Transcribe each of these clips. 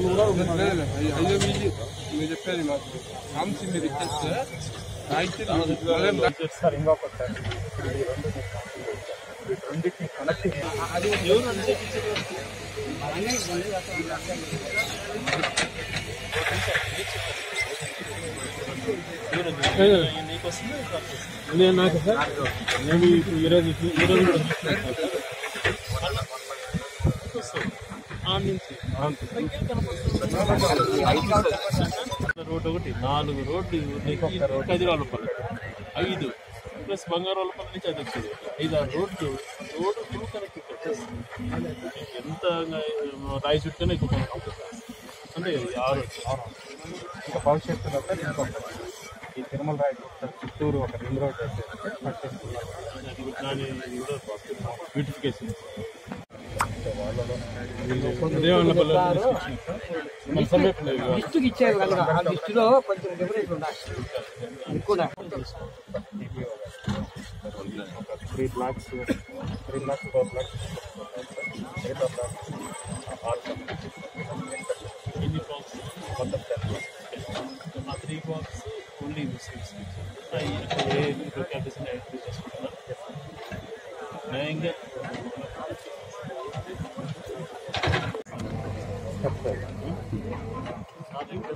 వాళ్ళు కూడా ఉన్నారు. లేదు, అయ్యో అయ్యో మీరు మీరు చెప్పేది మాకు కామ్స్ మీరు ఇచ్చేస్తే అయితే అదేం రా- సార్ ఇంకొకటి సార్ ఇప్పుడు ఈ రెండు మీకు ఈ రెండింటిని కనెక్ట్ నేను నాకు సార్ నేను ఇప్పుడు ఈరోజు ఈరోజు కూడా చూస్తున్నాను సార్. రోడ్డు ఒకటి నాలుగు రోడ్లు నీకు హైదరాబాద్ ఐదు ప్లస్ బంగారాలపల్లి నుంచి అది వచ్చేది ఐదు ఆరు రోడ్లు రోడ్డు ఫుల్ కనెక్ట్ ఎంత రాయి చుట్టూనే ఎక్కువ కనెక్ట్ అంటే ఇది ఆరు ఇంకా భవిష్యత్తులో సార్ ఇంకొకటి ఈ తిరుమల రాయి చిత్తూరు ఒక రింగ్ రోడ్ వచ్చేసి పట్టేస్తున్నారు. అది దాని ఇది కూడా బ్యూటిఫికేషన్ మన సమీపంలో ఇవి కాదు. లిస్టుకి ఇచ్చారు కదా ఆ లిస్టులో కొంచెం డిఫరెన్స్ ఉండాలి అది కూడా ఒక three blocks three blocks four blocks eight blocks ఎన్ని బాక్స్ మొత్తం టెన్ ఆ త్రీ బాక్స్ ఓన్లీ ముస్లిమ్స్ ఏ లొకాలిటీస్ ఐడెంటిఫై చేసుకుంటున్నారు న్యాయంగా నా దగ్గర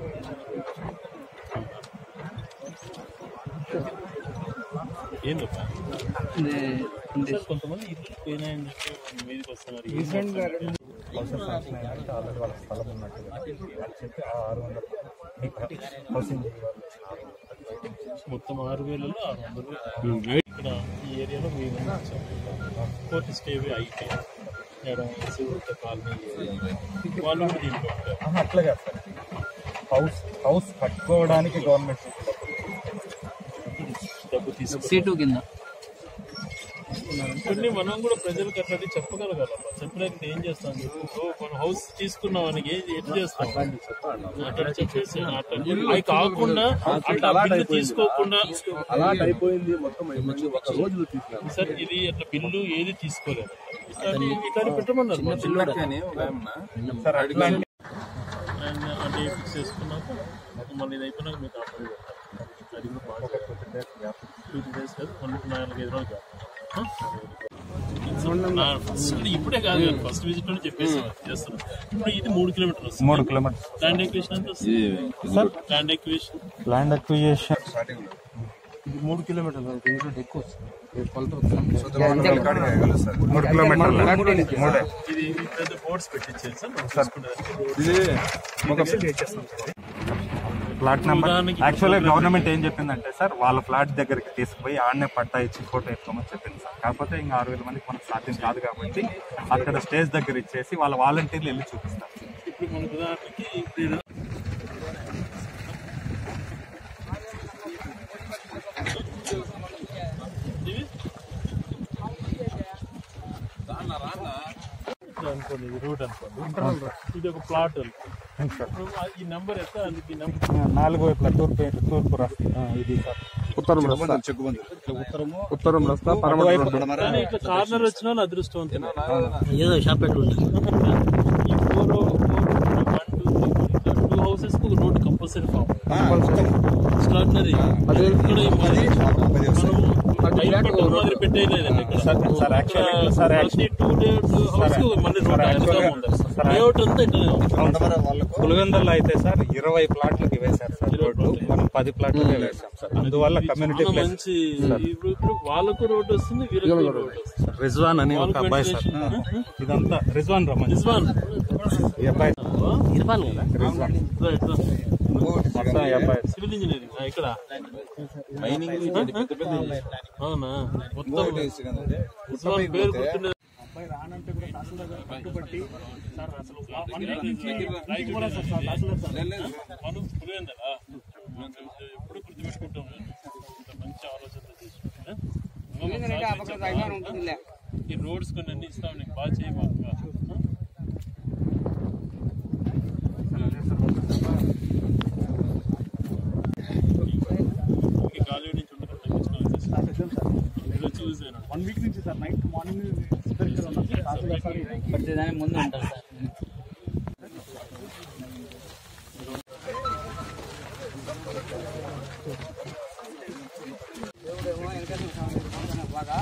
ఏంది సార్ కొంతమంది ఇల్లు పోయినాయని చెప్పి మీదకి వస్తున్నారు హౌసెస్ శాంక్షన్ అయినాక ఆల్రెడీ వాళ్ళ స్థలం ఉన్నట్టుగా వాళ్ళు చెప్పి ఆ ఆరు వందల మీకు హౌసింగ్ మొత్తం ఆరు వేలలో ఆరు వందలు ఇక్కడ ఈ ఏరియాలో మేము కోర్టు స్టే అయితే శివుడితో కాలనీ వాళ్ళు కూడా దీంట్లో ఉంటారు అట్లా కాదు సార్ హౌస్ హౌస్ కట్టుకోవడానికి గవర్నమెంట్ డబ్బు తీసుకు సీటు కింద కొన్ని మనం కూడా ప్రజలకు అట్లా చెప్పగలగాలి చెప్పడానికి ఏం చేస్తాం చెప్పు మనం హౌస్ తీసుకున్నాం అని ఏది ఎట్లా చేస్తాం అట్లా చెప్పేసి అట్లా అవి కాకుండా అట్లా బిల్లు తీసుకోకుండా అలాట్ అయిపోయింది మొత్తం అయిపోయింది ఒక రోజులో తీసుకున్నాను సార్ ఇది అట్లా బిల్లు ఏది తీసుకోలేదు ఇట్లాంటి ఇట్లాంటి పెట్టమన్నారు మా పిల్లోడు. సార్ అట్లా అండ్ అంటే ఫిక్స్ చేసుకున్నాక మళ్ళీ ఇది అయిపోయినాక మీకు ఆఫర్ అది కూడా బాగా టూ త్రీ డేస్ కాదు వన్ నాలుగైదు రోజులు కాదు ఫస్ట్ ఇప్పుడే కాదు ఫస్ట్ విజిట్ లోనే చెప్పేసి చేస్తున్నాం ఇప్పుడు ఇది మూడు కిలోమీటర్లు వస్తుంది మూడు కిలోమీటర్స్ ల్యాండ్ ఎక్వేషన్ ఎంత వస్తుంది ల్యాండ్ ఎక్వేషన్ ల్యాండ్ అక్విజిషన్ మూడు కిలోమీటర్లు ఇంకా ఎక్కువ వస్తుంది మూడు కిలోమీటర్లు మూడే ఇది పెద్ద బోర్డ్స్ పెట్టించారు సార్ మనం చూసుకునేదానికి. ఇది ఫ్లాట్ నెంబర్ ఉదాహరణకి యాక్చువల్గా గవర్నమెంట్ ఏం చెప్పిందంటే సార్ వాళ్ళ ఫ్లాట్ దగ్గరికి తీసుకుపోయి ఆడనే పట్టా ఇచ్చి ఫోటో ఎత్తుకోమని చెప్పింది సార్ కాకపోతే ఇంకా ఆరు వేల మందికి మనకు సాధ్యం కాదు కాబట్టి అక్కడ స్టేజ్ దగ్గర ఇచ్చేసి వాళ్ళ వాలంటీర్లు వెళ్ళి చూపిస్తారు ఇప్పుడు మనకు ఉదాహరణకి ఇప్పుడు ఇది ఇది అనుకోండి ఇది రూట్ అనుకోండి ఇది ఒక ప్లాట్ అనుకోండి ఈ నెంబర్ ఎంత అందుకు ఈ నెంబర్ నాలుగు వైపుల తూర్పు తూర్పు రాష్ట్ర ఇది సార్ ఉత్తరం రస్తా ఉత్తరము ఉత్తరం రస్తా పరమటి రోడ్డు కానీ ఇట్లా కార్నర్ వచ్చిన వాళ్ళు అదృష్టవంతులు ఏదో షాప్ పెట్టుంటారు ఈ four one two three two houses కు రోడ్ కంపల్సరీ ఫామ్ ఎక్స్ట్రాడినరీ ఇక్కడ ఈ మాదిరి మనం ఐపట్టు మాదిరి పెట్టేయలేదండి ఇక్కడ సార్ యాక్చువల్లీ సార్ ప్రతి టూ డేస్ హౌస్ కు మళ్ళీ రోడ్ వెనకాల ఉంది లేఅవుట్ అంతా ఇట్లనే ఉంది పులివెందుల్లో అయితే సార్ ఇరవై ప్లాట్లకి వేశారు సార్ రోడ్డు మనం పది ప్లాట్లకే వేసాం సార్ అందువల్ల కమ్యూనిటీ చాలా ప్లేస్ మంచి ఇప్పుడు ఇప్పుడు వాళ్ళకు రోడ్ వస్తుంది వీళ్ళకు రోడ్ వస్తుంది రిజ్వాన్ అని ఒక అబ్బాయి సార్ ఇదంతా రిజ్వాన్ రమ్మని రిజ్వాన్ ఈ అబ్బాయి ఇరపాలి కదా రిజ్వాన్ రైట్ మొత్తం ఈ అబ్బాయి సివిల్ ఇంజనీరింగ్ ఇక్కడ అవునా మొత్తం ఉస్మాన్ పేరు గుర్తుండే అబ్బాయి రానంటే కూడా తహసీల్దార్ పట్టుబట్టి సార్ అసలు వన్ వీక్ నుంచి రైతు కూడా సార్ సార్ తహసీల్దార్ సార్ మనం పులివెందలా ఎప్పుడు గుర్తుపెట్టుకుంటాం ఇంత మంచి ఆలోచనతో చేసుకుంటే ఈ రోడ్స్ కొన్ని అన్ని ఇస్తాం నీకు బాగా చేయమాక గాలి నుంచి ఉండకుండా తగ్గించుకోవాలి ఇది వచ్చి యూజ్ అయినా వన్ వీక్ నుంచి సార్ నైట్ మార్నింగ్ ఇద్దరు ఇక్కడ ఉన్నారు సార్ తహసీల్దార్ సార్ పడితే దాని ముందు ఉంటారు సార్ దేవుడేమో వెనకాల బాగా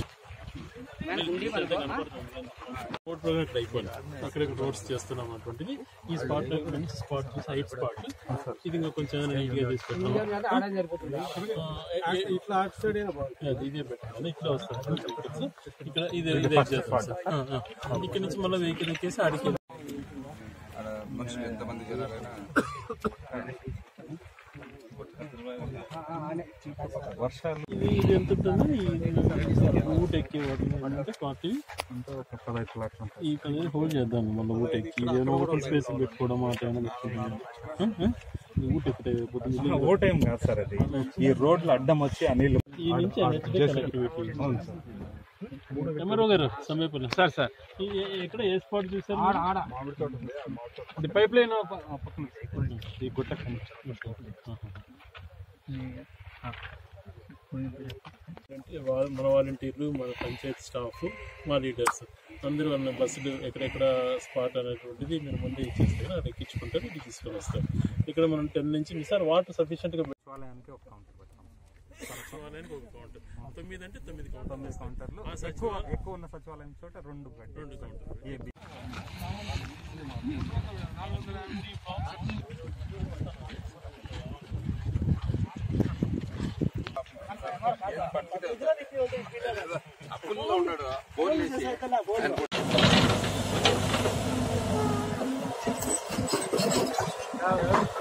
రోడ్ ప్రోగ్రామ్ ఇక్కడ అయిపోయింది అక్కడ రోడ్స్ చేస్తున్నాం అటువంటిది ఈ స్పాట్ లో మంచి స్పాట్ హైట్ స్పాట్ ఇది ఇంకా కొంచెం నీట్ గా తీసుకుంటాం ఆడ సరిపోతుంది ఇట్లా అటు సైడ్ ఇదే పెట్టాలి ఇట్లా వస్తాం ఇక్కడ ఇదే ఇదే చేస్తాం సార్ ఆ, ఆ. ఇక్కడ నుంచి మళ్ళీ వెహికల్ ఎక్కేసి ఆడికి మనుషులు ఎంతమంది జనాలైనా వర్షాలు ఇది ఇది ఎంత ఉంటుంది ఈ ఊట ఎక్కి అంటే పార్టీ అంటే ఒక పదహైదు లక్షలు ఉంటాయి. ఈ పని హోల్డ్ చేద్దాం మళ్ళీ ఊట ఎక్కి ఇదేమో ఓపెన్ స్పేస్ పెట్టుకోవడం అట్లా ఏమైనా పెట్టుకోవడం ఆ, ఆ? ఈ ఊట ఎక్కితే పొద్దున్న ఓ టైం కాదు సార్ అది ఈ రోడ్లు అడ్డం వచ్చి ఆ నీళ్ళు ఈ నుంచి నెక్స్ట్ కనెక్టివిటీ ఎంఆర్ఓ గారు సమయపల్లి సార్ సార్ ఎక్కడ ఏ స్పాట్ చూసారు ఆడ ఆడ అది పైప్ లైన్ పక్కన ఈ గుట్ట అంటే వా- మన వాలంటీర్లు మన పంచాయతీ స్టాఫ్ మా లీడర్స్ అందరూ అన్న బస్సులు ఎక్కడెక్కడ స్పాట్ అనేటువంటిది మీరు ముందే ఇచ్చేస్తే అది ఎక్కించుకుంటారు ఇది తీసుకొని వస్తారు ఇక్కడ మనం టెన్ నుంచి సార్ వాటర్ సఫిషియెంట్గా సచివాలయానికి ఒక కౌంటర్ పెట్టాం సచివాలయానికి ఒక కౌంటర్ తొమ్మిది అంటే తొమ్మిది కౌంటర్ తొమ్మిది కౌంటర్లు ఆ ఎక్కువ సచివాలయం ఎక్కువ ఉన్న సచివాలయం చోట రెండు గంటలు రెండు కౌంటర్ ఏ బి- అప్పుల్లో ఉన్నాడు ఫోన్ చేసి ఆ